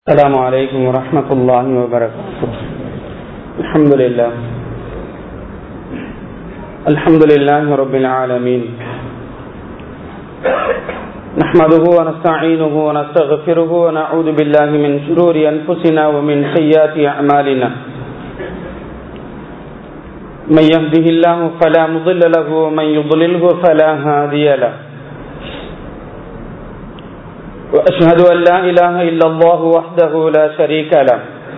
السلام عليكم ورحمة الله وبركاته الحمد لله الحمد لله رب العالمين نحمده ونستعينه ونستغفره ونعوذ بالله من شرور أنفسنا ومن سيئات أعمالنا من يهده الله فلا مضل له ومن يضلله فلا هادي له وأشهد أن لا إله إلا الله وحده لا شريك له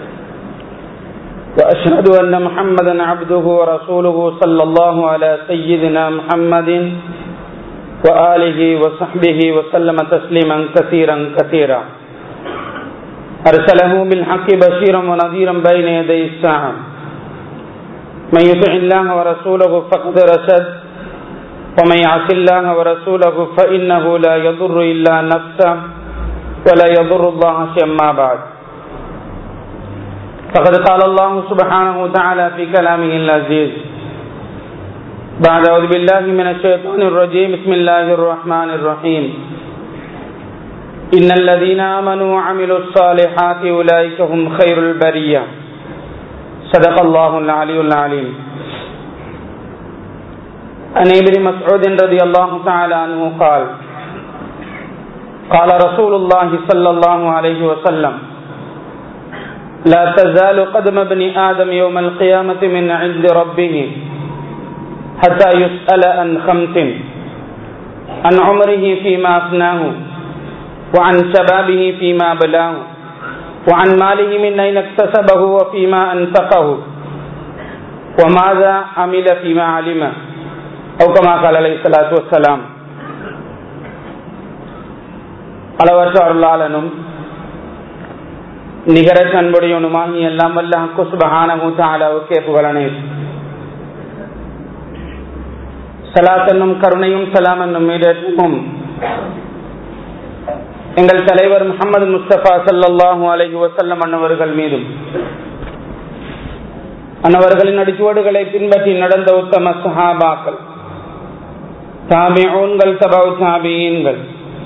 وأشهد أن محمدا عبده ورسوله صلى الله على سيدنا محمد وآله وصحبه وسلم تسليما كثيرا كثيرا أرسله بالحق بشيرا ونذيرا بين يدي الساعة من يطع الله ورسوله فقد رشد ومن يعص الله ورسوله فإنه لا يضر إلا نفسه ولا يضر الله شيئا ما بعد فقد قال الله سبحانه وتعالى في كلامه العزيز بعد أعوذ بالله من الشيطان الرجيم بسم الله الرحمن الرحيم إن الذين آمنوا وعملوا الصالحات أولئك هم خير البرية صدق الله العلي العليم عن ابن مسعود رضي الله تعالى عنه قال قال رسول الله صلى الله عليه وسلم لا تزال قدم ابن آدم يوم القيامة من عند ربه حتى يسأل عن خمس عن عمره فيما أفناه وعن شبابه فيما بلاه وعن ماله من أين اكتسبه وفيما أنفقه وماذا عمل فيما علمه أو كما قال عليه الصلاة والسلام அளவற்ற அருளாளனும் நிகரற்ற அன்புடையவனுமாகி எல்லாம் வல்ல குசுபகான மூத்தாளாவுக்கே புகழனே சலாத் என்னும் கருணையும் சலாம் என்னும் மீடேற்றமும் எங்கள் தலைவர் முகமது முஸ்தபா சல்லாஹூ அலஹி வசல்லம் அன்னவர்கள் மீதும் அன்னவர்களின் அடிச்சுவடுகளை பின்பற்றி நடந்த உத்தம சஹாபாக்கள் தாபிஊன்கள் தபவு தாபியீன்கள்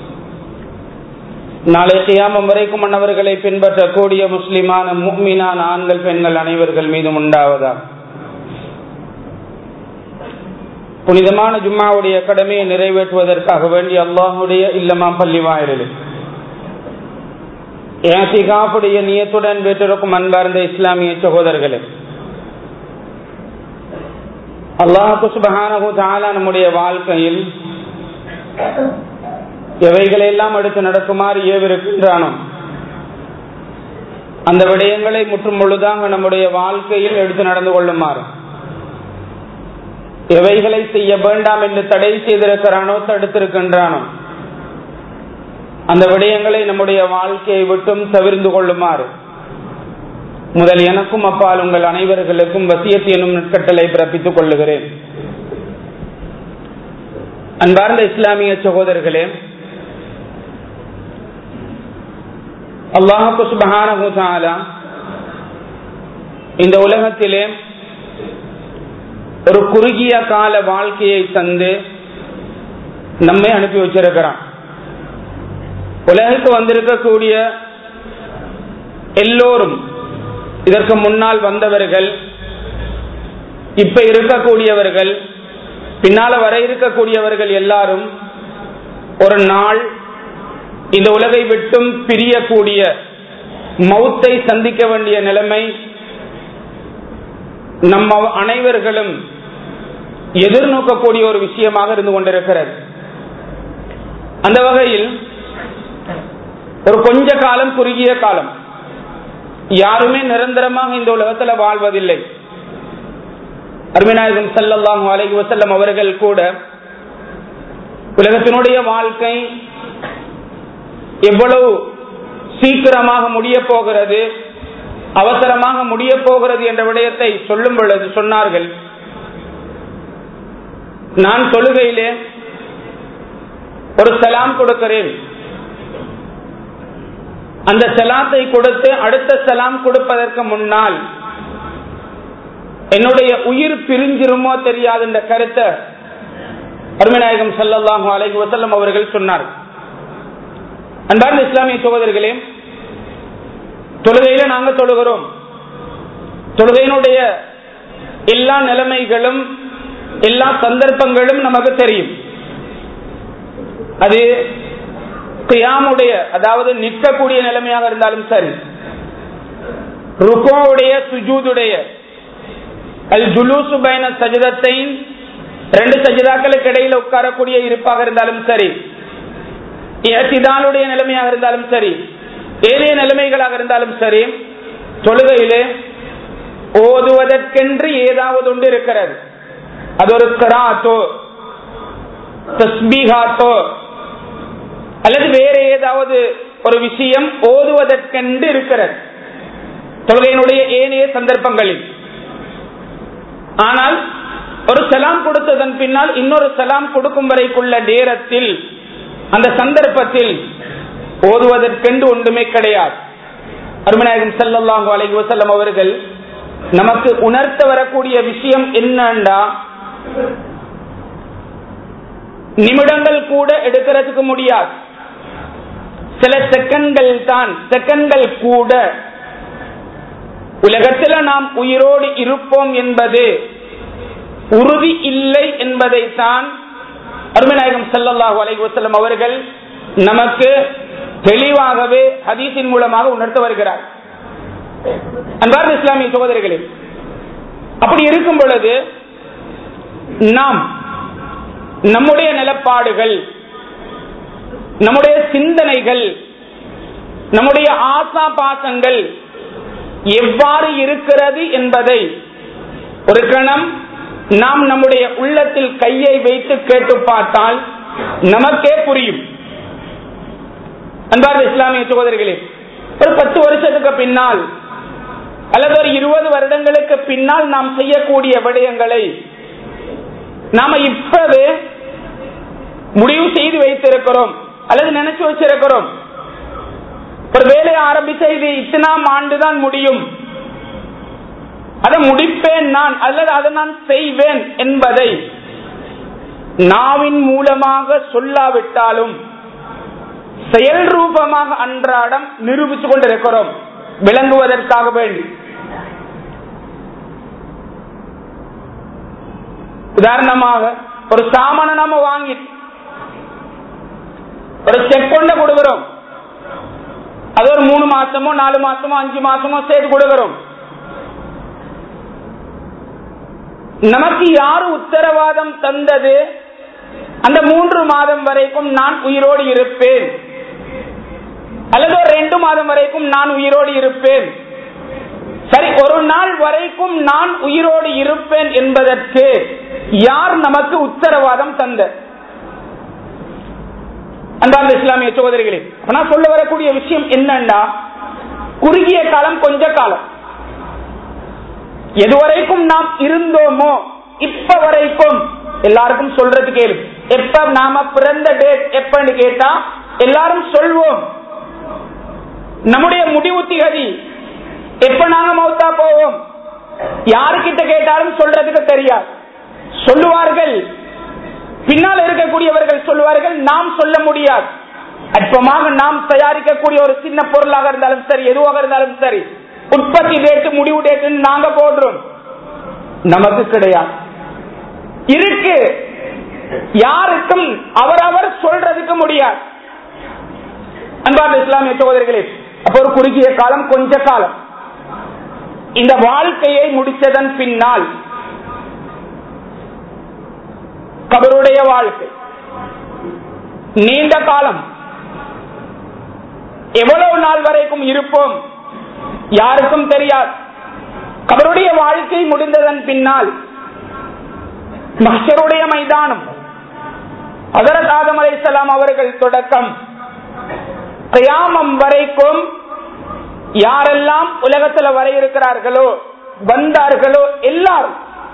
நாளை கியாமம் வரைக்கும் மன்னவர்களை பின்பற்றக்கூடிய முஸ்லிமான முக்மினான ஆண்கள் பெண்கள் அனைவர்கள் மீதும் உண்டாவதா புனிதமான ஜும்மாவுடைய கடமையை நிறைவேற்றுவதற்காக வேண்டி அல்லாஹுடைய இல்லமா பள்ளி வாயிலில் ஏசிகாப்புடைய நியத்துடன் வீட்டிற்கும் அன்பார்ந்த இஸ்லாமிய சகோதரர்களே அல்லாஹு சுபஹானஹு தாலா நம்முடைய வாழ்க்கையில் எவைகளெல்லாம் அடுத்து நடக்குமாறு ஏவிருக்கின்றானோ அந்த விடயங்களை முற்றும் முழுதாக நம்முடைய வாழ்க்கையில் எடுத்து நடந்து கொள்ளுமாறு எவைகளை செய்ய வேண்டாம் என்று தடை செய்திருக்கிறானோ தடுத்திருக்கின்றானோ அந்த விடயங்களை நம்முடைய வாழ்க்கையை விட்டும் தவிர்ந்து கொள்ளுமாறு முதல் எனக்கும் அப்பால் உங்கள் அனைவர்களுக்கும் வசியத் எனும் நட்கட்டளை பிறப்பித்துக் கொள்ளுகிறேன் அன்பார்ந்த இஸ்லாமிய சகோதரர்களே அல்லாஹு சுபஹான இந்த உலகத்திலே ஒரு குறுகிய கால வாழ்க்கையை தந்து நம்மை அனுப்பி வச்சிருக்கிறான் உலகுக்கு வந்திருக்கக்கூடிய எல்லோரும் இதற்கு முன்னால் வந்தவர்கள் இப்ப இருக்கக்கூடியவர்கள் பின்னால வர இருக்கக்கூடியவர்கள் எல்லாரும் ஒரு நாள் இந்த உலகை விட்டும் பிரியக்கூடிய மௌத்தை சந்திக்க வேண்டிய நிலைமை நம்ம அனைவர்களும் எதிர்நோக்கக்கூடிய ஒரு விஷயமாக இருந்து கொண்டிருக்கிறது அந்த வகையில் ஒரு கொஞ்ச காலம் குறுகிய காலம் யாருமே நிரந்தரமாக இந்த உலகத்தில் வாழ்வதில்லை அருமிநாயகம் சல்லாஹூ அலஹி வசல்லம் அவர்கள் கூட உலகத்தினுடைய வாழ்க்கை எவ்வளவு சீக்கிரமாக முடிய போகிறது அவசரமாக முடிய போகிறது என்ற விடயத்தை சொல்லும் பொழுது சொன்னார்கள் நான் தொழுகையிலே ஒரு சலாம் கொடுக்கிறேன் அந்த சலாத்தை கொடுத்து அடுத்த சலாம் கொடுப்பதற்கு முன்னால் என்னுடைய உயிர் பிரிஞ்சிருமோ தெரியாது என்ற கருத்தை அருமநாயகம் சல்லாஹூ அலஹி வசல்லம் அவர்கள் சொன்னார்கள் அன்பார்ந்த இஸ்லாமிய சகோதரர்களே தொழுகையில நாங்க தொழுகிறோம் தொழுகையினுடைய எல்லா நிலைமைகளும் எல்லா சந்தர்ப்பங்களும் நமக்கு தெரியும் அது கியாமுடைய அதாவது நிற்கக்கூடிய நிலைமையாக இருந்தாலும் சரி ருக்கோவுடைய சுஜூதுடைய அல் ஜுலூசு பயண சஜிதத்தை ரெண்டு சஜிதாக்களுக்கு இடையில உட்காரக்கூடிய இருப்பாக இருந்தாலும் சரி ஏசிதானுடைய நிலைமையாக இருந்தாலும் சரி ஏனைய நிலைமைகளாக இருந்தாலும் சரி தொழுகையிலே ஓதுவதற்கென்று ஏதாவது ஒன்று இருக்கிறது அது ஒரு கராத்தோ தஸ்பீகாத்தோ அல்லது வேற ஏதாவது ஒரு விஷயம் ஓதுவதற்கென்று இருக்கிறது தொழுகையினுடைய ஏனைய சந்தர்ப்பங்களில் ஆனால் ஒரு சலாம் கொடுத்ததன் பின்னால் இன்னொரு சலாம் கொடுக்கும் வரைக்குள்ள நேரத்தில் அந்த சந்தர்ப்பத்தில் ஓதுவதற்கென்று ஒன்றுமே கிடையாது அருமநாயகம் செல்லல்லாஹு அலைஹி வஸல்லம் அவர்கள் நமக்கு உணர்த்த வரக்கூடிய விஷயம் என்னண்டா நிமிடங்கள் கூட எடுக்கிறதுக்கு முடியாது சில செகண்ட்கள் தான் செகண்ட்கள் கூட உலகத்தில் நாம் உயிரோடு இருப்போம் என்பது உறுதி இல்லை என்பதைத்தான் அருமநாயகம் செல்லல்லாஹு அலைஹி வஸல்லம் அவர்கள் நமக்கு தெளிவாகவே ஹதீஸின் மூலமாக உணர்த்த வருகிறார் அன்பார்ந்த இஸ்லாமிய சகோதரிகளே அப்படி இருக்கும் பொழுது நாம் நம்முடைய நிலப்பாடுகள் நம்முடைய சிந்தனைகள் நம்முடைய ஆசா பாசங்கள் எவ்வாறு இருக்கிறது என்பதை ஒரு கணம் நாம் நம்முடைய உள்ளத்தில் கையை வைத்து கேட்டு பார்த்தால் நமக்கே புரியும் அன்பார்ந்த இஸ்லாமிய சகோதரிகளே ஒரு பத்து வருஷத்துக்கு பின்னால் அல்லது ஒரு இருபது வருடங்களுக்கு பின்னால் நாம் செய்யக்கூடிய விடயங்களை நாம இப்பவே முடிவு செய்து வைத்திருக்கிறோம் அல்லது நினைச்சு வச்சிருக்கிறோம் ஒரு வேலையை ஆரம்பிச்ச இது இத்தனாம் ஆண்டுதான் முடியும் அதை முடிப்பேன் நான் அல்லது அதை நான் செய்வேன் என்பதை நாவின் மூலமாக சொல்லாவிட்டாலும் செயல் ரூபமாக அன்றாடம் நிரூபித்துக் கொண்டிருக்கிறோம் விளங்குவதற்காக வேண்டி உதாரணமாக ஒரு சாமான நாம வாங்கி ஒரு செக் கொண்ட கொடுக்கிறோம் அது ஒரு மூணு மாசமோ நாலு மாசமோ அஞ்சு மாசமோ சேர்த்து கொடுக்கிறோம் நமக்கு யாரு உத்தரவாதம் தந்தது அந்த மூன்று மாதம் வரைக்கும் நான் உயிரோடு இருப்பேன் அல்லது ஒரு ரெண்டு மாதம் வரைக்கும் நான் உயிரோடு இருப்பேன் சரி ஒரு நாள் வரைக்கும் நான் உயிரோடு இருப்பேன் என்பதற்கு யார் நமக்கு உத்தரவாதம் தந்த அன்பார்ந்த இஸ்லாமிய சகோதரிகளே நான் சொல்ல வரக்கூடிய விஷயம் என்னன்னா குறுகிய காலம் கொஞ்ச காலம் எதுவரைக்கும் நாம் இருந்தோமோ இப்ப வரைக்கும் எல்லாருக்கும் சொல்றது கேளு எப்ப நாம பிறந்த டேட் எப்பன்னு கேட்டா எல்லாரும் சொல்வோம் நம்முடைய முடிவு திகதி எப்ப நாங்க மௌத்தா போவோம் யாருக்கிட்ட கேட்டாலும் சொல்றதுக்கு தெரியாது சொல்லுவார்கள் பின்னால் இருக்கக்கூடியவர்கள் சொல்லுவார்கள் நாம் சொல்ல முடியாது அற்பமாக நாம் தயாரிக்கக்கூடிய ஒரு சின்ன பொருளாக இருந்தாலும் சரி எதுவாக இருந்தாலும் சரி உற்பத்தி டேட்டு முடிவு டேட்டு நாங்க போடுறோம் நமக்கு கிடையாது இருக்கு யாருக்கும் அவரவர் சொல்றதுக்கு முடியாது அன்பார்ந்த இஸ்லாமிய சகோதரிகளே அப்ப ஒரு குறுகிய காலம் கொஞ்ச காலம் இந்த வாழ்க்கையை முடித்ததன் பின்னால் கபருடைய வாழ்க்கை நீண்ட காலம் எவ்வளவு நாள் வரைக்கும் இருப்போம் யாருக்கும் தெரியாது கபருடைய வாழ்க்கை முடிந்ததன் பின்னால் மஹருடைய மைதானம் அதரத் ஆதம் அலைசலாம் அவர்கள் தொடக்கம் கயாமம் வரைக்கும் யாரெல்லாம் உலகத்துல வர இருக்கிறார்களோ வந்தார்களோ எல்லாரும்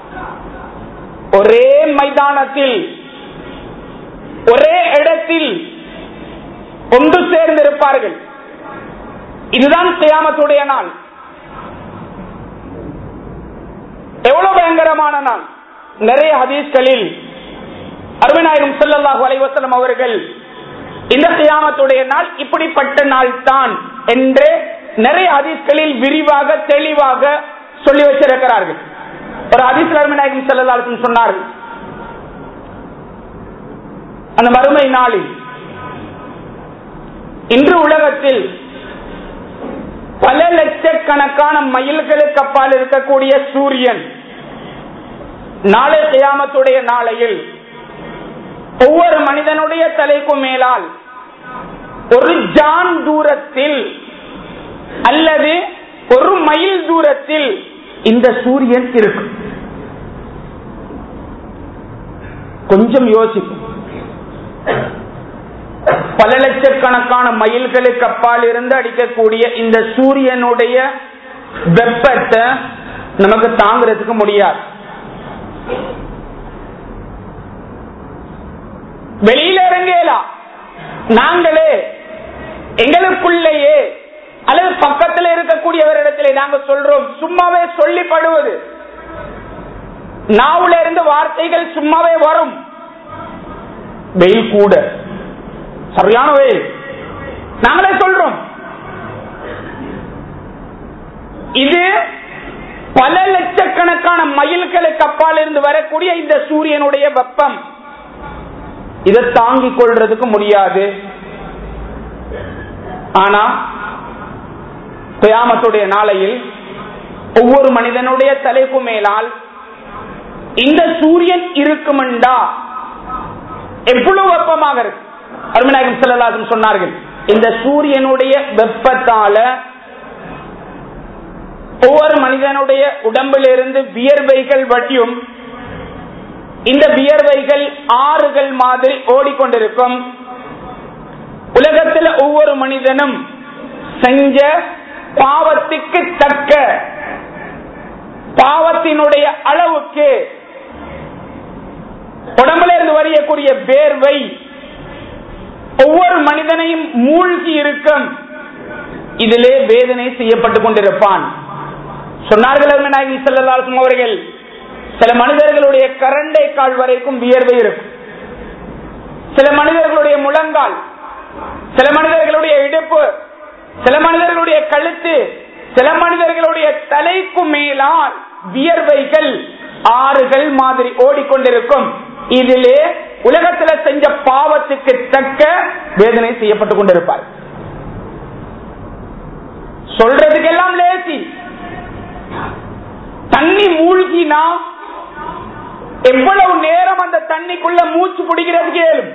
ஒரே மைதானத்தில் ஒரே இடத்தில் ஒன்று சேர்ந்திருப்பார்கள் இதுதான் கியாமத்துடைய நாள் எவ்வளவு பயங்கரமான நாள் நிறைய ஹதீஸ்களில் அருவிநாயகம் செல்லல்லாஹு அலைவசலம் அவர்கள் இந்த கியாமத்துடைய நாள் இப்படிப்பட்ட நாள் தான் என்று நிறைய ஹதீஸ்களில் விரிவாக தெளிவாக சொல்லி வச்சிருக்கிறார்கள் ஒரு ஹதீஸ் நாயகம் செல்லதாலும் சொன்னார்கள் அந்த மறுமை நாளில் இன்று உலகத்தில் பல லட்சக்கணக்கான மைல்களுக்கு அப்பால் இருக்கக்கூடிய சூரியன் நாளை கியாமத்துடைய நாளையில் ஒவ்வொரு மனிதனுடைய தலைக்கும் மேலால் ஒரு ஜான் தூரத்தில் அல்லது ஒரு மைல் தூரத்தில் இந்த சூரியன் இருக்கும் கொஞ்சம் யோசிக்கும் பல லட்சக்கணக்கான மைல்களுக்கு அப்பால் இருந்து அடிக்கக்கூடிய இந்த சூரியனுடைய வெப்பத்தை நமக்கு தாங்கிறதுக்கு முடியாது வெளியில இறங்கலாம் நாங்களே எங்களுக்குள்ளேயே அல்லது பக்கத்தில் இருக்கக்கூடியவரிடத்திலே நாங்க சொல்றோம் சும்மாவே சொல்லிப்படுவது நாவுல இருந்து வார்த்தைகள் சும்மாவே வரும் வெயில் கூட சரியான வெயில் நாங்களே சொல்றோம் இது பல லட்சக்கணக்கான மைல்களுக்கு அப்பால் இருந்து வரக்கூடிய இந்த சூரியனுடைய வெப்பம் இதை தாங்கிக் கொள்றதுக்கு முடியாது ஆனா கியாமத்துடைய நாளையில் ஒவ்வொரு மனிதனுடைய தலைக்கு மேலால் இந்த சூரியன் இருக்குமெண்டா எவ்வளவு வெப்பமாக இருக்கு அருமநாயகம் செல்லலாசன் சொன்னார்கள் இந்த சூரியனுடைய வெப்பத்தால ஒவ்வொரு மனிதனுடைய உடம்பிலிருந்து வியர்வைகள் வட்டியும் இந்த வியர்வைகள் ஆறுகள் மாதிரி ஓடிக்கொண்டிருக்கும் உலகத்தில் ஒவ்வொரு மனிதனும் செஞ்ச பாவத்துக்கு தக்க பாவத்தினுடைய அளவுக்கு உடம்புல இருந்து வரையக்கூடிய வேர்வை ஒவ்வொரு மனிதனையும் மூழ்கி இருக்கும் இதிலே வேதனை செய்யப்பட்டுக் கொண்டிருப்பான் சொன்னார்கள் நாயகி செல்லலாசும் அவர்கள் சில மனிதர்களுடைய கரண்டை கால் வரைக்கும் வியர்வை இருக்கும் சில மனிதர்களுடைய முழங்கால் சில மனிதர்களுடைய இடுப்பு சில மனிதர்களுடைய கழுத்து சில மனிதர்களுடைய தலைக்கு மேலால் வியர்வைகள் ஆறுகள் மாதிரி ஓடிக்கொண்டிருக்கும் இதிலே உலகத்துல செஞ்ச பாவத்துக்கு தக்க வேதனை செய்யப்பட்டுக் கொண்டிருப்பார் சொல்றதுக்கெல்லாம் லேசி தண்ணி மூழ்கினா எவ்வளவு நேரம் அந்த தண்ணிக்குள்ள மூச்சு பிடிக்கிறது கேளும்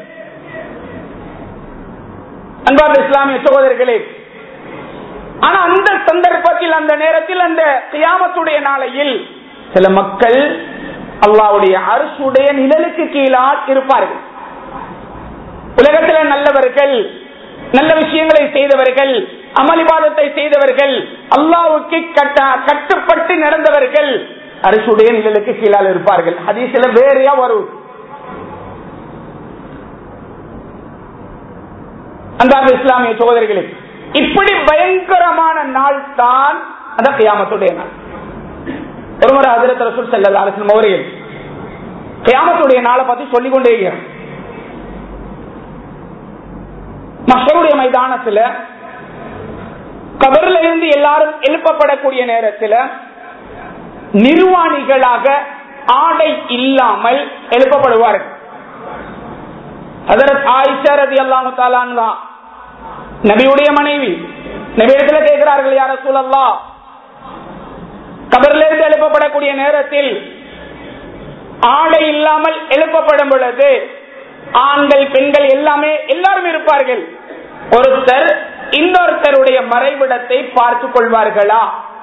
அன்பார்ந்த இஸ்லாமிய சகோதரர்களே ஆனா அந்த சந்தர்ப்பத்தில் அந்த நேரத்தில் அந்த கியாமத்துடைய நாளையில் சில மக்கள் அல்லாவுடைய அரசுடைய நிழலுக்கு கீழால் இருப்பார்கள் உலகத்தில் நல்லவர்கள் நல்ல விஷயங்களை செய்தவர்கள் அமளிவாதத்தை செய்தவர்கள் அல்லாவுக்கு கட்டுப்பட்டு நடந்தவர்கள் அரசுடைய நிழலுக்கு கீழால் இருப்பார்கள் ஹதீசில வேறையா வரும் அன்பார்ந்த இஸ்லாமிய சகோதரிகளே இப்படி பயங்கரமான நாள் தான் அந்த கியாமத்துடைய நாள் ஒருமுறை அதிரத் ரசூல் செல்லல் அரசன் மௌரியல் கியாமத்துடைய நாளை பத்தி சொல்லிக் கொண்டே இருக்கிறார் மக்களுடைய மைதானத்துல கபர்ல இருந்து எல்லாரும் எழுப்பப்படக்கூடிய நேரத்தில் நிர்வாணிகளாக ஆடை இல்லாமல் எழுப்பப்படுவார்கள் அதற்கு ஆயிஷா ரதி அல்லாமு தாலான்தான் நபியுடைய மனைவி நபியிடத்துல கேட்கிறார்கள் யார சூழல்லா கபரிலிருந்து எழுப்பப்படக்கூடிய நேரத்தில் ஆடை இல்லாமல் எழுப்பப்படும் பொழுது ஆண்கள் பெண்கள் எல்லாமே எல்லாரும் இருப்பார்கள் ஒருத்தர் இன்னொருத்தருடைய மறைவிடத்தை பார்த்துக் கொள்வார்களா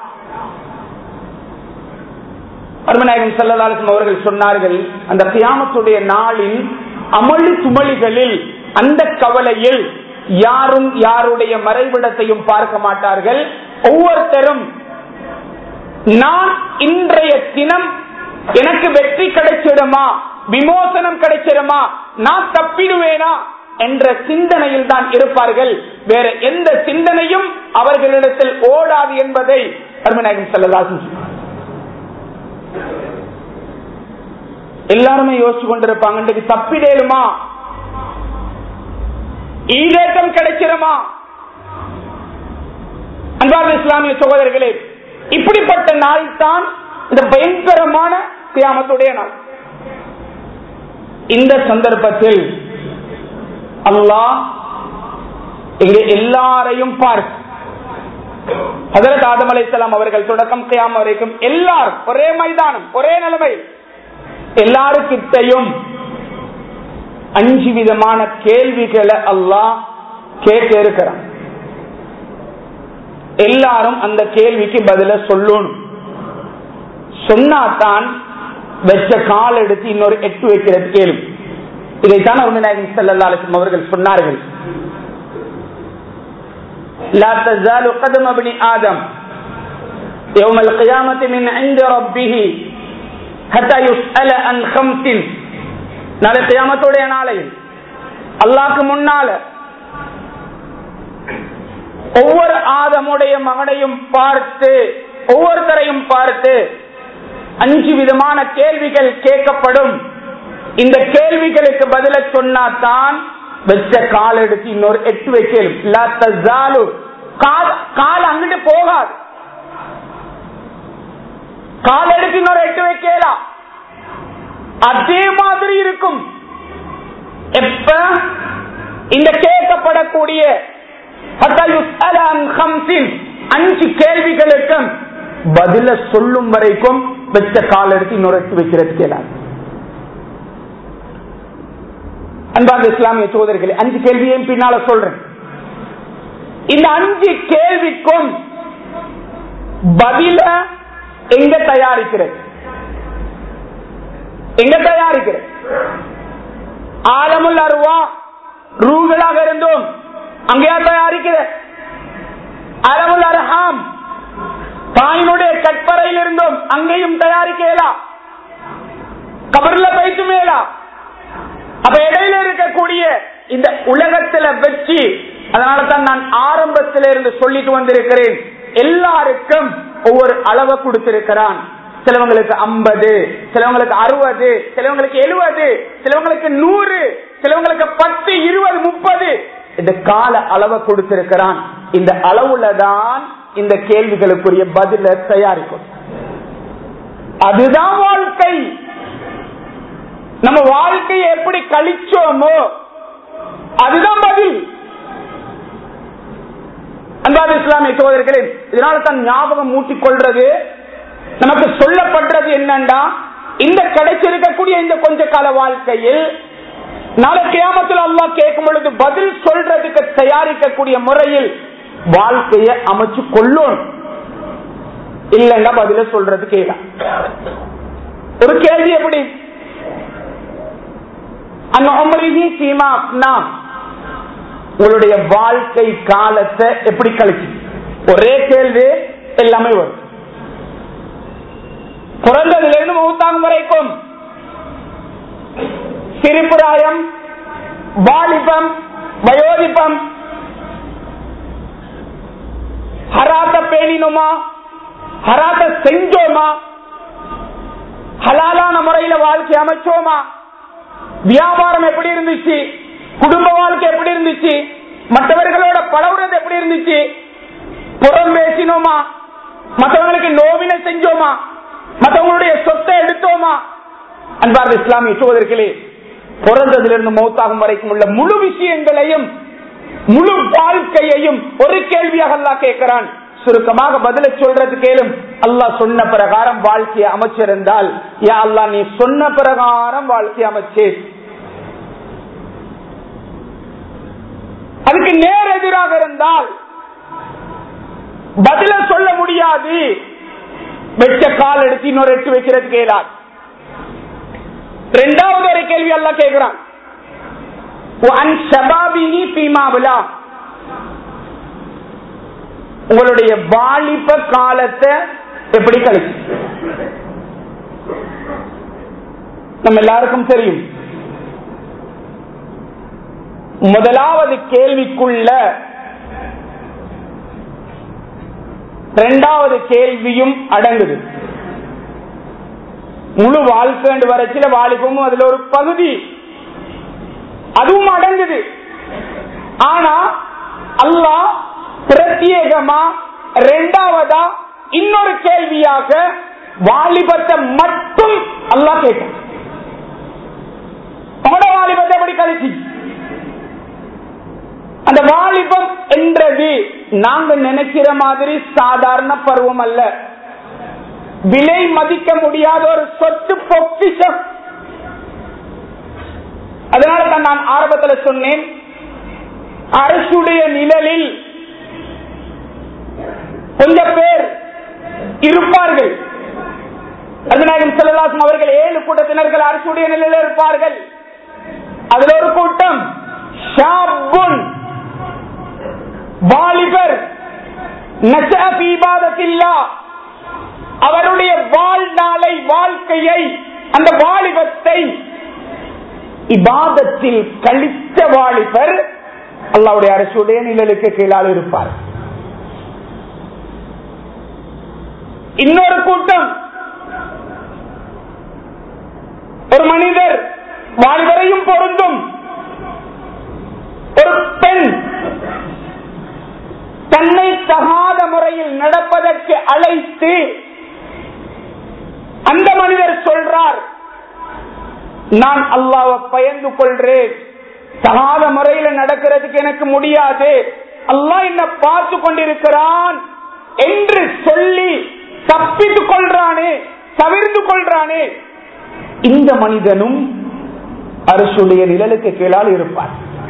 அருமநாயகம் செல்லலாலும் அவர்கள் சொன்னார்கள் அந்த கியாமத்துடைய நாளின் அமளி துமளிகளில் அந்த கவலையில் யாரும் யாருடைய மறைவிடத்தையும் பார்க்க மாட்டார்கள் ஒவ்வொருத்தரும் நான் இன்றைய தினம் எனக்கு வெற்றி கிடைச்சிடுமா விமோசனம் கிடைச்சிடுமா நான் தப்பிடுவேனா என்ற சிந்தனையில் தான் இருப்பார்கள் வேற எந்த சிந்தனையும் அவர்களிடத்தில் ஓடாது என்பதை அருமநாயகம் செல்லதாசன் எல்லாருமே யோசிச்சு கொண்டிருப்பாங்க இன்றைக்கு தப்பிடேலுமா ஈடேற்றம் கிடைச்சிருமா அன்பார்ந்த இஸ்லாமிய சகோதரர்களே இப்படிப்பட்ட நாள் தான் இந்த பயங்கரமான கியாமத்துடைய நாள் இந்த சந்தர்ப்பத்தில் அல்லாஹ் இங்கே எல்லாரையும் பார்க்க ஹதரத் ஆதம் அலைசலாம் அவர்கள் தொடக்கம் கியாம வரைக்கும் எல்லாரும் ஒரே மைதானம் ஒரே நிலைமை எல்லாருக்கிட்டையும் அஞ்சு விதமான கேள்விகளை அல்லாஹ் கேட்க இருக்கிறான் எல்லாரும் அந்த கேள்விக்கு பதில சொல்லணும் சொன்னாதான் வெச்ச கால் எடுத்து இன்னொரு எட்டு வைக்கிறது கேள்வி இதைத்தான் அருமநாயகி சல்லா அலிஸ்லம் அவர்கள் சொன்னார்கள் لا تزال قدم ابن آدم يوم القيامة من عند ربه حتى يسأل عن خمس நாளை கியாமத்துடைய நாளையில் அல்லாக்கு முன்னால ஒவ்வொரு ஆதமுடைய மகனையும் பார்த்து ஒவ்வொருத்தரையும் பார்த்து அஞ்சு விதமான கேள்விகள் கேட்கப்படும் இந்த கேள்விகளுக்கு பதில சொன்னாதான் வெச்ச கால் எடுத்து இன்னொரு எட்டு வைக்கலும் கால் அங்கிட்டு போகாது கால் எடுத்து இன்னொரு எட்டு வைக்கலாம் அதே மாதிரி இருக்கும் எப்ப இந்த கேட்கப்படக்கூடிய அஞ்சு கேள்விகளுக்கும் பதில சொல்லும் வரைக்கும் வெச்ச கால் எடுத்து இன்னொரு எட்டு வைக்கிறது கேளாது அன்பார்ந்த இஸ்லாமிய சோதரிகளை அஞ்சு கேள்வியையும் பின்னால சொல்றேன் இந்த அஞ்சு கேள்விக்கும் பதில எங்க தயாரிக்கிறது எங்க தயாரிக்கிறது ஆலமுல் அருவா ரூகளாக இருந்தோம் அங்கேயா தயாரிக்கிற அலமுல் அர்ஹாம் தாயினுடைய கற்பறையில் இருந்தோம் அங்கேயும் தயாரிக்கலாம் கபர்ல பயிற்சி மேலா அப்ப இடையில இருக்கக்கூடிய இந்த உலகத்துல வச்சு அதனால தான் நான் ஆரம்பத்தில இருந்து சொல்லிட்டு வந்திருக்கிறேன் எல்லாருக்கும் ஒவ்வொரு அளவை கொடுத்திருக்கிறான் சிலவங்களுக்கு ஐம்பது சிலவங்களுக்கு அறுபது சிலவங்களுக்கு எழுபது சிலவங்களுக்கு நூறு சிலவங்களுக்கு பத்து இருபது முப்பது இந்த கால அளவை கொடுத்திருக்கிறான் இந்த அளவுல தான் இந்த கேள்விகளுக்குரிய பதில தயாரிக்கும் அதுதான் வாழ்க்கை நம்ம வாழ்க்கையை எப்படி கழிச்சோமோ அதுதான் பதில் அன்பாத இஸ்லாமிய சோதர்களே இதனால தான் ஞாபகம் மூட்டிக் கொள்றது நமக்கு சொல்லப்படுறது என்னண்டா இந்த கிடைச்சிருக்கக்கூடிய இந்த கொஞ்ச கால வாழ்க்கையில் நாளை கியாமத்தில் அல்லா கேட்கும் பொழுது பதில் சொல்றதுக்கு தயாரிக்கக்கூடிய முறையில் வாழ்க்கையை அமைச்சு கொள்ளும் இல்லைன்னா பதில சொல்றது கேட்கலாம் ஒரு கேள்வி எப்படி சீமா உங்களுடைய வாழ்க்கை காலத்தை எப்படி கழிச்சு ஒரே கேள்வி எல்லாமே வரும் பிறந்ததிலிருந்து மூத்தாங்கும் வரைக்கும் சிரிப்புராயம் வாலிபம் வயோதிபம் ஹராத்த பேணினோமா ஹராத்த செஞ்சோமா ஹலாலான முறையில வாழ்க்கை அமைச்சோமா வியாபாரம் எப்படி இருந்துச்சு குடும்ப வாழ்க்கை எப்படி இருந்துச்சு மற்றவர்களோட பழகுறது எப்படி இருந்துச்சு புறம் பேசினோமா மற்றவங்களுக்கு நோவினை செஞ்சோமா மற்றவங்களுடைய சொத்தை எடுத்தோமா அன்பார்ந்த இஸ்லாமிய சோதர்களே பிறந்ததிலிருந்து மௌத்தாகும் வரைக்கும் உள்ள முழு விஷயங்களையும் முழு வாழ்க்கையையும் ஒரு கேள்வியாக அல்லா கேட்கிறான் சுருக்கமாக பதில சொல்றது கேளும் அல்லாஹ் சொன்ன பிரகாரம் வாழ்க்கையை அமைச்சிருந்தால் யா அல்லா நீ சொன்ன பிரகாரம் வாழ்க்கையை அமைச்சு அதுக்கு நேர் எதிராக இருந்தால் பதில சொல்ல முடியாது வெச்ச கால் எடுத்து இன்னொரு எட்டு வைக்கிறது கேளாது ரெண்டாவது ஒரு கேள்வி எல்லாம் கேட்கிறான் உங்களுடைய வாலிப காலத்தை எப்படி கழிச்சு நம்ம எல்லாருக்கும் தெரியும் முதலாவது கேள்விக்குள்ள இரண்டாவது கேள்வியும் அடங்குது முழு வாழ்க்கை வரைச்சில வாலிபமும் அதுல ஒரு பகுதி அதுவும் அடங்குது ஆனா அல்லாஹ் பிரத்யேகமா ரெண்டாவதா இன்னொரு கேள்வியாக வாலிபத்தை மட்டும் அல்லாஹ் கேட்டான் உங்களோட வாலிபத்தை எப்படி கழிச்சு அந்த வாலிபம் என்றது நாங்க நினைக்கிற மாதிரி சாதாரண பருவம் அல்ல விலை மதிக்க முடியாத ஒரு சொத்து பொக்கிஷம் அதனால தான் நான் ஆரம்பத்தில் சொன்னேன் அரசுடைய நிழலில் கொஞ்சம் பேர் இருப்பார்கள் அதனாலும் செல்லலாசம் அவர்கள் ஏழு கூட்டத்தினர்கள் அரசுடைய நிலையில் இருப்பார்கள் அதுல ஒரு கூட்டம் ஷாபுன் வாலிபர் நசீபாதத்தில்லா அவருடைய வாழ்நாளை வாழ்க்கையை அந்த வாலிபத்தை இபாதத்தில் கழித்த வாலிபர் அல்லாவுடைய அரசுடைய நிழலுக்கு கீழால் இருப்பார் இன்னொரு கூட்டம் ஒரு மனிதர் வாலிபரையும் பொருந்தும் ஒரு பெண் தன்னை தகாத முறையில் நடப்பதற்கு அழைத்து அந்த மனிதர் சொல்றார் நான் அல்லாவை பயந்து கொள்றேன் தகாத முறையில நடக்கிறதுக்கு எனக்கு முடியாது அல்லாஹ் என்ன பார்த்து கொண்டிருக்கிறான் என்று சொல்லி தப்பித்துக் கொள்றானே தவிர்த்து கொள்றானே இந்த மனிதனும் அரசுடைய நிழலுக்கு கீழால் இருப்பார்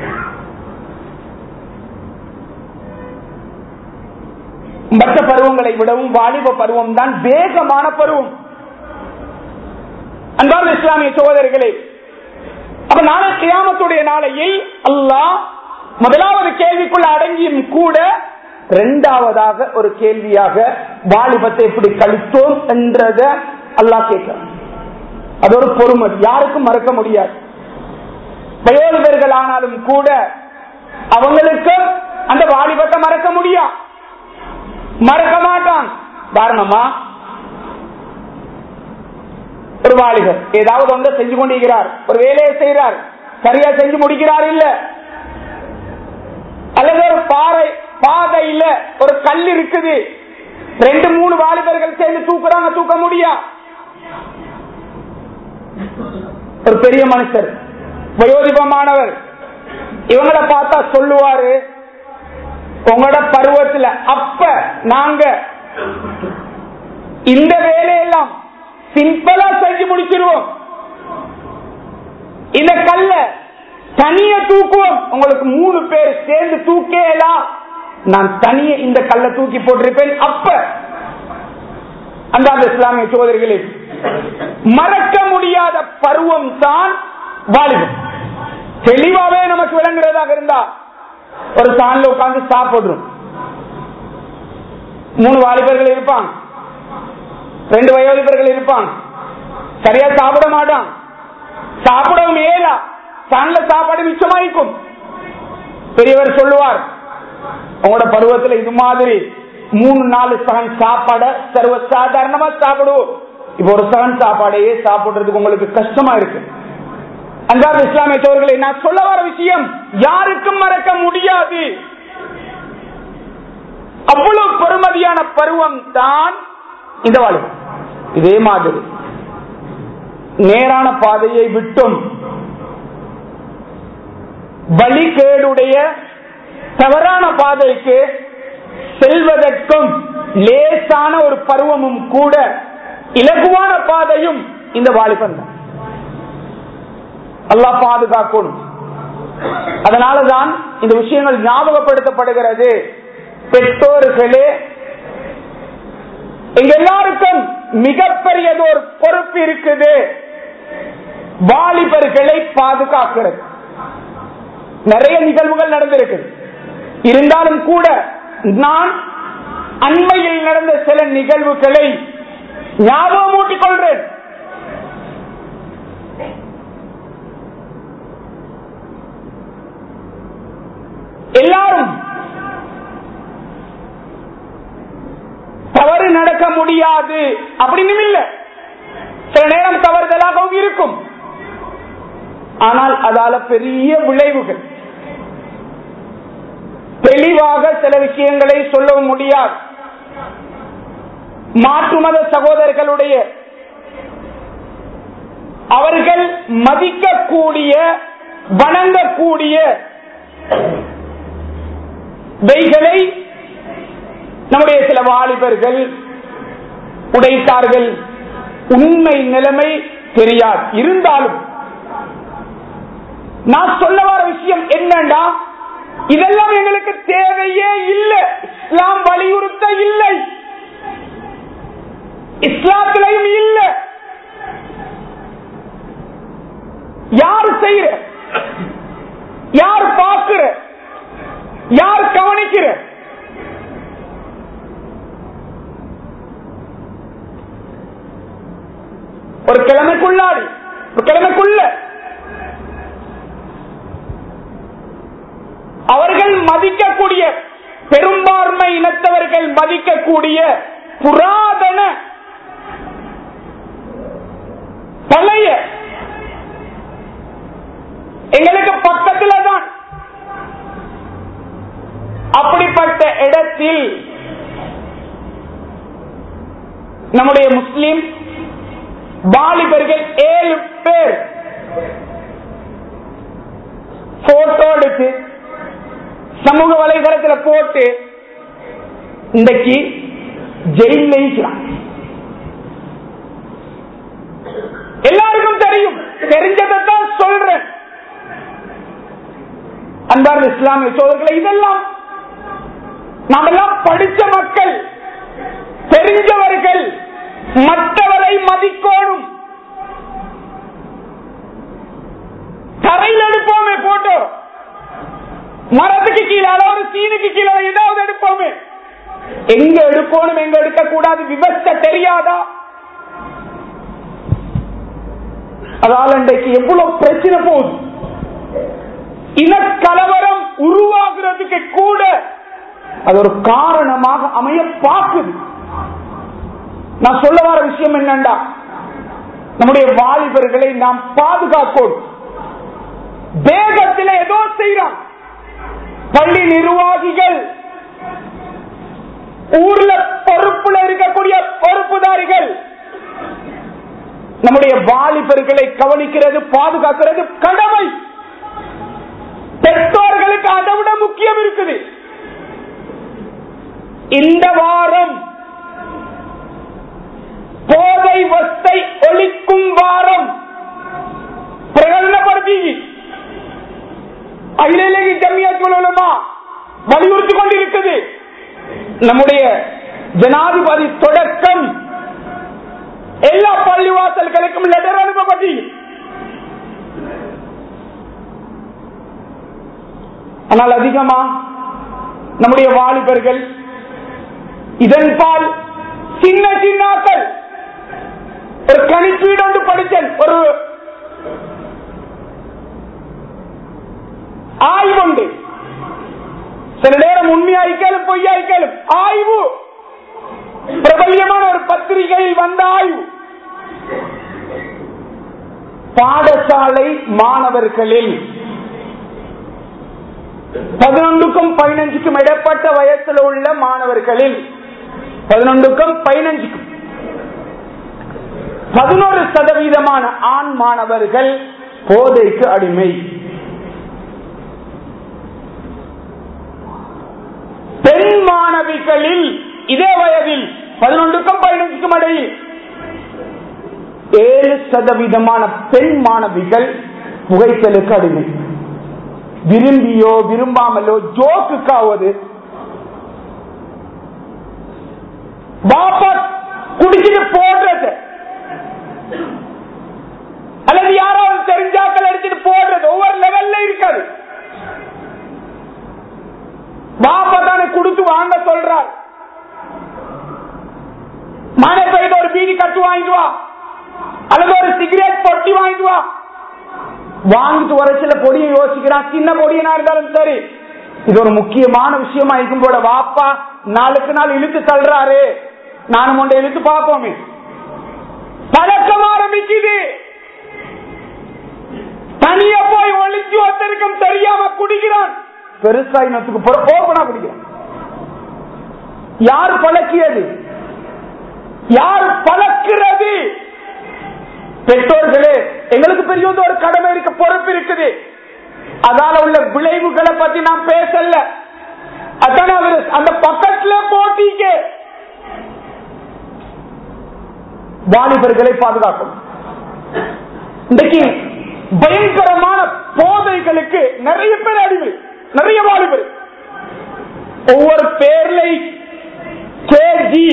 மற்ற பருவங்களை விடவும் வாலிப பருவம் தான் வேகமான பருவம் அன்பார்ந்த இஸ்லாமிய சகோதரர்களே அப்ப நாளை கியாமத்துடைய நாளையில் அல்லாஹ் முதலாவது கேள்விக்குள்ள அடங்கியும் கூட இரண்டாவதாக ஒரு கேள்வியாக வாலிபத்தை எப்படி கழித்தோம் என்றத அல்லாஹ் கேட்கிறான் அது ஒரு பொறுமை யாருக்கும் மறக்க முடியாது வயோதிபர்கள் ஆனாலும் கூட அவங்களுக்கு அந்த வாலிபத்தை மறக்க முடியும் மறக்க மாட்டான் காரணமா ஒரு வாலிபர் ஏதாவது ஒன்றை செஞ்சு கொண்டிருக்கிறார் ஒரு வேலையை செய்கிறார் சரியா செஞ்சு முடிக்கிறார் இல்ல அல்லது ஒரு பாறை பாதையில ஒரு கல் இருக்குது ரெண்டு மூணு வாலிபர்கள் சேர்ந்து தூக்குறாங்க தூக்க முடியா ஒரு பெரிய மனுஷர் வயோதிபமானவர் இவங்களை பார்த்தா சொல்லுவாரு உங்களோட பருவத்துல அப்ப நாங்க இந்த வேலையெல்லாம் சிம்பிளா செஞ்சு முடிச்சிருவோம் இந்த கல்ல தனிய தூக்குவோம் உங்களுக்கு மூணு பேர் சேர்ந்து தூக்கலாம் நான் தனிய இந்த கல்ல தூக்கி போட்டிருப்பேன் அப்ப அந்த இஸ்லாமிய சோதரிகளே மறக்க முடியாத பருவம் தான் வாலிபம் தெளிவாவே நமக்கு விளங்குறதாக இருந்தா ஒரு சான்ல உட்கார்ந்து சாப்பிடுறோம் மூணு வாலிபர்கள் இருப்பான் ரெண்டு வயோதிபர்கள் இருப்பான் சரியா சாப்பிட மாட்டான் சாப்பிடவும் ஏலா சான்ல சாப்பாடு மிச்சமாயிக்கும் பெரியவர் சொல்லுவார் உங்களோட பருவத்துல இது மாதிரி மூணு நாலு சகன் சாப்பாட சர்வ சாதாரணமா சாப்பிடுவோம் இப்ப ஒரு சகன் சாப்பாடையே சாப்பிடுறதுக்கு உங்களுக்கு கஷ்டமா இருக்கு அன்பார்ந்த இஸ்லாமிய சோழர்களை நான் சொல்ல வர விஷயம் யாருக்கும் மறக்க முடியாது அவ்வளவு பெருமதியான பருவம் தான் இந்த வாழ்வு இதே மாதிரி நேரான பாதையை விட்டும் வழிகேடுடைய தவறான பாதைக்கு செல்வதற்கும் லேசான ஒரு பருவமும் கூட இலகுவான பாதையும் இந்த வாலிபன் தான் அல்லா பாதுகாக்கணும் அதனாலதான் இந்த விஷயங்கள் ஞாபகப்படுத்தப்படுகிறது பெற்றோர்களே எங்க எல்லாருக்கும் மிகப்பெரியது ஒரு பொறுப்பு இருக்குது வாலிபர்களை பாதுகாக்கிறது நிறைய நிகழ்வுகள் நடந்திருக்கு இருந்தாலும் கூட நான் அண்மையில் நடந்த சில நிகழ்வுகளை ஞாபகம் ஊட்டிக் கொள்றேன் எல்லாரும் தவறு நடக்க முடியாது அப்படின்னு இல்ல சில நேரம் தவறுதலாகவும் இருக்கும் ஆனால் அதால பெரிய விளைவுகள் தெளிவாக சில விஷயங்களை சொல்லவும் முடியாது மாற்று மத சகோதரர்களுடைய அவர்கள் மதிக்கக்கூடிய வணங்கக்கூடிய வைகளை நம்முடைய சில வாலிபர்கள் உடைத்தார்கள் உண்மை நிலைமை தெரியாது இருந்தாலும் நான் சொல்ல வர விஷயம் என்னன்னா இதெல்லாம் எங்களுக்கு தேவையே இல்லை இஸ்லாம் வலியுறுத்த இல்லை இஸ்லாத்திலையும் இல்லை யார் செய்யற யார் பார்க்கிற யார் கவனிக்கிற ஒரு கிழமைக்குள்ளாடி ஒரு கிழமைக்குள்ள அவர்கள் மதிக்கக்கூடிய பெரும்பான்மை இனத்தவர்கள் மதிக்கக்கூடிய புராதன பழைய எங்களுக்கு பக்கத்துல தான் அப்படிப்பட்ட இடத்தில் நம்முடைய முஸ்லிம் வாலிபர்கள் ஏழு பேர் போட்டோ எடுத்து சமூக வலைதளத்தில் போட்டு இன்றைக்கு ஜெயில இருக்கிறான் எல்லாருக்கும் தெரியும் தெரிஞ்சதான் சொல்றேன் அன்பார்ந்த இஸ்லாமிய சோதர்களை இதெல்லாம் நாமெல்லாம் படிச்ச மக்கள் தெரிஞ்சவர்கள் மற்றவரை மதிக்கோடும் தரையில் எடுப்போமே போட்டோ மரத்துக்கு கீழே அதாவது சீனுக்கு கீழே ஏதாவது எடுப்போமே எங்க எடுக்கணும் எங்க எடுக்க கூடாது விவசாய தெரியாதா அதால இன்றைக்கு எவ்வளவு பிரச்சனை போகுது இனக்கலவரம் உருவாகிறதுக்கு கூட அது ஒரு காரணமாக அமைய பார்க்குது நான் சொல்ல வர விஷயம் என்னண்டா நம்முடைய வாலிபர்களை நாம் பாதுகாக்கணும் வேகத்தில் ஏதோ செய்யறான் பள்ளி நிர்வாகிகள் ஊர்ல பொறுப்புல இருக்கக்கூடிய பொறுப்புதாரிகள் நம்முடைய வாலிபர்களை கவனிக்கிறது பாதுகாக்கிறது கடமை பெற்றோர்களுக்கு அதை விட முக்கியம் இருக்குது இந்த வாரம் போதை வஸ்தை ஒழிக்கும் வாரம் பிரகடனப்படுத்தி அகிலேலகி ஜமியாத்துலமா வலியுறுத்தி கொண்டிருக்குது நம்முடைய ஜனாதிபதி தொடக்கம் எல்லா பள்ளிவாசல்களுக்கும் லெட்டர் அனுப்பப்பட்டி ஆனால் அதிகமா நம்முடைய வாலிபர்கள் இதன் பால் சின்ன சின்னாக்கள் ஒரு கணிப்பீடு ஒன்று படித்தேன் ஒரு ஆய்வுண்டு சில நேரம் உண்மையாய்க்காலும் பொய்யாய்க்காலும் ஆய்வு பிரபல்யமான ஒரு பத்திரிகையில் வந்த ஆய்வு பாடசாலை மாணவர்களில் பதினொன்றுக்கும் பதினஞ்சுக்கும் இடப்பட்ட வயசுல உள்ள மாணவர்களில் பதினொன்றுக்கும் பதினஞ்சுக்கும் பதினோரு சதவீதமான ஆண் மாணவர்கள் போதைக்கு அடிமை பெண் மாணவிகளில் இதே வயதில் பதினொன்றுக்கும் பதினஞ்சுக்கும் இடையில் ஏழு சதவீதமான பெண் மாணவிகள் புகைத்தலுக்கு அடிமை விரும்பியோ விரும்பாமலோ ஜோக்குக்காவது பாப்பா குடிச்சிட்டு போடுறது அல்லது யாராவது தெரிஞ்சாக்கள் எடுத்துட்டு போடுறது ஒவ்வொரு லெவல்ல இருக்காது பாப்பா தானே கொடுத்து வாங்க சொல்றார் மனை போயிட்டு ஒரு பீடி கட்டு வாங்கிட்டு வா அல்லது ஒரு சிகரெட் பொட்டி வாங்கிட்டு வா வாங்கிட்டு வர சில பொடியை யோசிக்கிறான் சின்ன பொடியனா இருந்தாலும் சரி இது ஒரு முக்கியமான விஷயமா இருக்கும் போல வாப்பா நாளுக்கு நாள் இழுத்து தள்ளுறாரு நானும் ஒன்றை இழுத்து பார்ப்போமே பழக்கம் ஆரம்பிக்குது தனியா போய் ஒளிஞ்சு ஒருத்தருக்கும் தெரியாம குடிக்கிறான் பெருசா இனத்துக்கு ஓபனா குடிக்கிறான் யார் பழக்கியது யார் பழக்கிறது பெற்றோர்களே எங்களுக்கு பெரிய ஒரு கடமை இருக்கு பொறுப்பு இருக்குது அதால உள்ள விளைவுகளை பத்தி நான் பேசல அதான் அவரு அந்த பக்கத்துல போட்டிக்க வாலிபர்களை பாதுகாக்கும் இன்றைக்கு பயங்கரமான போதைகளுக்கு நிறைய பேர் அடிமை நிறைய வாலிபர் ஒவ்வொரு பேர்ல கேஜி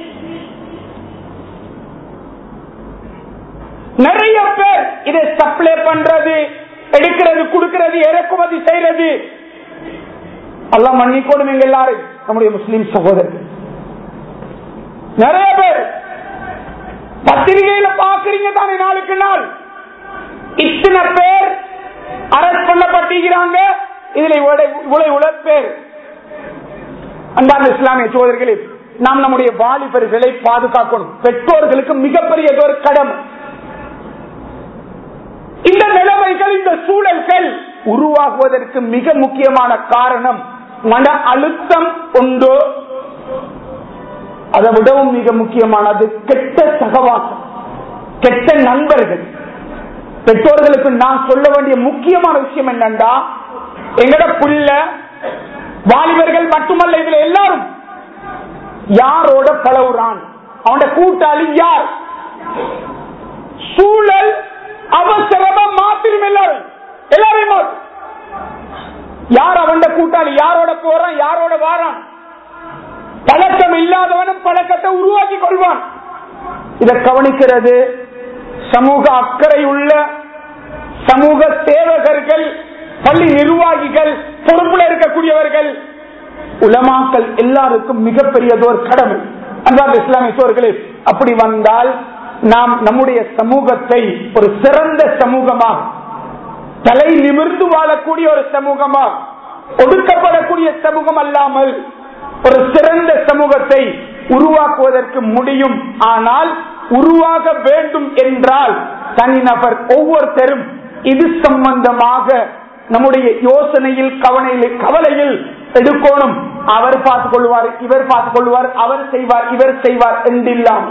நிறைய பேர் இதை சப்ளை பண்றது எடுக்கிறது கொடுக்கிறது இறக்குமதி செய்யறது எல்லாம் மன்னிக்கணும் எங்க எல்லாரும் நம்முடைய முஸ்லிம் சகோதரர்கள் நிறைய பேர் பத்திரிகையில பாக்குறீங்க தானே நாளுக்கு நாள் இத்தனை பேர் அரெஸ்ட் பண்ணப்பட்டிருக்கிறாங்க இதுல இவ்வளவு உழைப்பேர் அன்பான இஸ்லாமிய சோதர்களே நாம் நம்முடைய வாலிபர்களை பாதுகாக்கணும் பெற்றோர்களுக்கு மிகப்பெரிய ஒரு கடமை இந்த நிலைமைகள் இந்த சூழல்கள் உருவாகுவதற்கு மிக முக்கியமான காரணம் மன அழுத்தம் உண்டோ அதை விடவும் மிக முக்கியமானது கெட்ட சகவாசம் கெட்ட நண்பர்கள் பெற்றோர்களுக்கு நான் சொல்ல வேண்டிய முக்கியமான விஷயம் என்னண்டா எங்கட புள்ள வாலிபர்கள் மட்டுமல்ல இதுல எல்லாரும் யாரோட பழகுறான் அவனோட கூட்டாளி யார் சூழல் அவசரமா மாத்திரும் எல்லாரும் எல்லாரையும் மாற்றும் யார் அவன் கூட்டாளி யாரோட போறான் யாரோட வாரான் பழக்கம் இல்லாதவனும் பழக்கத்தை உருவாக்கி கொள்வான் இதை கவனிக்கிறது சமூக அக்கறை உள்ள சமூக சேவகர்கள் பள்ளி நிர்வாகிகள் பொறுப்புல இருக்கக்கூடியவர்கள் உலமாக்கள் எல்லாருக்கும் மிகப்பெரியதோர் கடமை அன்பார்ந்த இஸ்லாமிய சோர்களே அப்படி வந்தால் நாம் நம்முடைய சமூகத்தை ஒரு சிறந்த சமூகமாக தலை நிமிர்ந்து வாழக்கூடிய ஒரு சமூகமா ஒடுக்கப்படக்கூடிய சமூகம் அல்லாமல் ஒரு சிறந்த சமூகத்தை உருவாக்குவதற்கு முடியும் ஆனால் உருவாக வேண்டும் என்றால் தனிநபர் ஒவ்வொருத்தரும் இது சம்பந்தமாக நம்முடைய யோசனையில் கவனையில் கவலையில் எடுக்கணும் அவர் பார்த்துக் கொள்வார் இவர் பார்த்துக் கொள்வார் அவர் செய்வார் இவர் செய்வார் என்றில்லாம்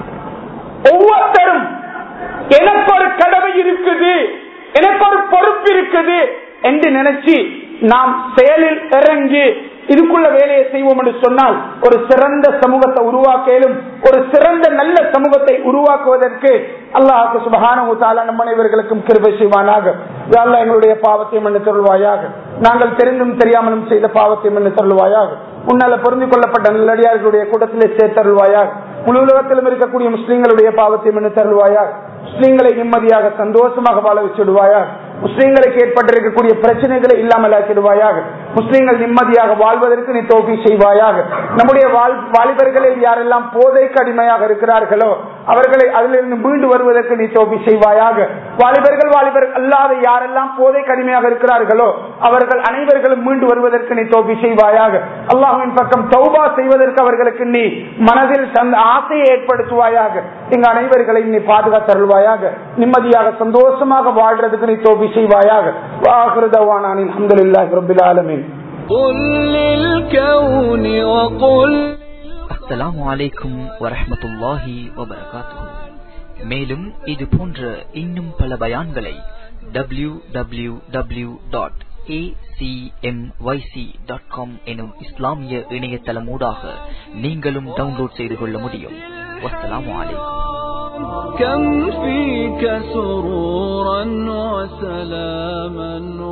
ஒவ்வொருத்தரும் எனக்கு ஒரு கடமை இருக்குது எனக்கு ஒரு பொறுப்பு இருக்குது என்று நினைச்சு நாம் செயலில் இறங்கி இதுக்குள்ள வேலையை செய்வோம் என்று சொன்னால் ஒரு சிறந்த சமூகத்தை உருவாக்கலும் ஒரு சிறந்த நல்ல சமூகத்தை உருவாக்குவதற்கு அல்லாஹு சுபகான நம் அனைவர்களுக்கும் கிருபை செய்வானாக அல்ல எங்களுடைய பாவத்தை மன்னு தருள்வாயாக நாங்கள் தெரிந்தும் தெரியாமலும் செய்த பாவத்தை மன்னு தருள்வாயாக உன்னால பொருந்திக் கொள்ளப்பட்ட நல்லடியார்களுடைய கூட்டத்திலே சேர்த்தருள்வாயாக முழு உலகத்திலும் இருக்கக்கூடிய முஸ்லீம்களுடைய பாவத்தை மன்னு தருள்வாயாக முஸ்லீம்களை நிம்மதியாக சந்தோஷமாக வாழ வச்சிடுவாயாக முஸ்லீம்களுக்கு ஏற்பட்டிருக்கக்கூடிய பிரச்சனைகளை இல்லாமல் ஆக்கிடுவாயாக முஸ்லீம்கள் நிம்மதியாக வாழ்வதற்கு நீ தோல்வி செய்வாயாக நம்முடைய வாலிபர்களில் யாரெல்லாம் போதைக்கு அடிமையாக இருக்கிறார்களோ அவர்களை அதிலிருந்து மீண்டு வருவதற்கு நீ தோல்வி செய்வாயாக வாலிபர்கள் வாலிபர் அல்லாத யாரெல்லாம் போதை கடுமையாக இருக்கிறார்களோ அவர்கள் அனைவர்களும் மீண்டு வருவதற்கு நீ தோல்வி செய்வாயாக அல்லாஹின் பக்கம் தௌபா செய்வதற்கு அவர்களுக்கு நீ மனதில் ஆசையை ஏற்படுத்துவாயாக எங்க அனைவர்களையும் நீ பாதுகாத்தருள்வாயாக நிம்மதியாக சந்தோஷமாக வாழ்றதுக்கு நீ தோல்வி செய்வாயாக வாகிருதவானின் அஹமதுல்லாஹி ரபில் ஆலமீன் قل للكون وقل அஸ்ஸலாமு அலைக்கும் வரஹ்மத்துல்லாஹி வபரகாத்துஹு மேலும் இது போன்ற இன்னும் பல பயான்களை டபிள்யூ டபிள்யூ டபிள்யூ டாட் எனும் இஸ்லாமிய இணையதளமூடாக நீங்களும் டவுன்லோட் செய்து கொள்ள முடியும் வஸ்ஸலாமு அலைக்கும் كم فيك سرورا وسلاما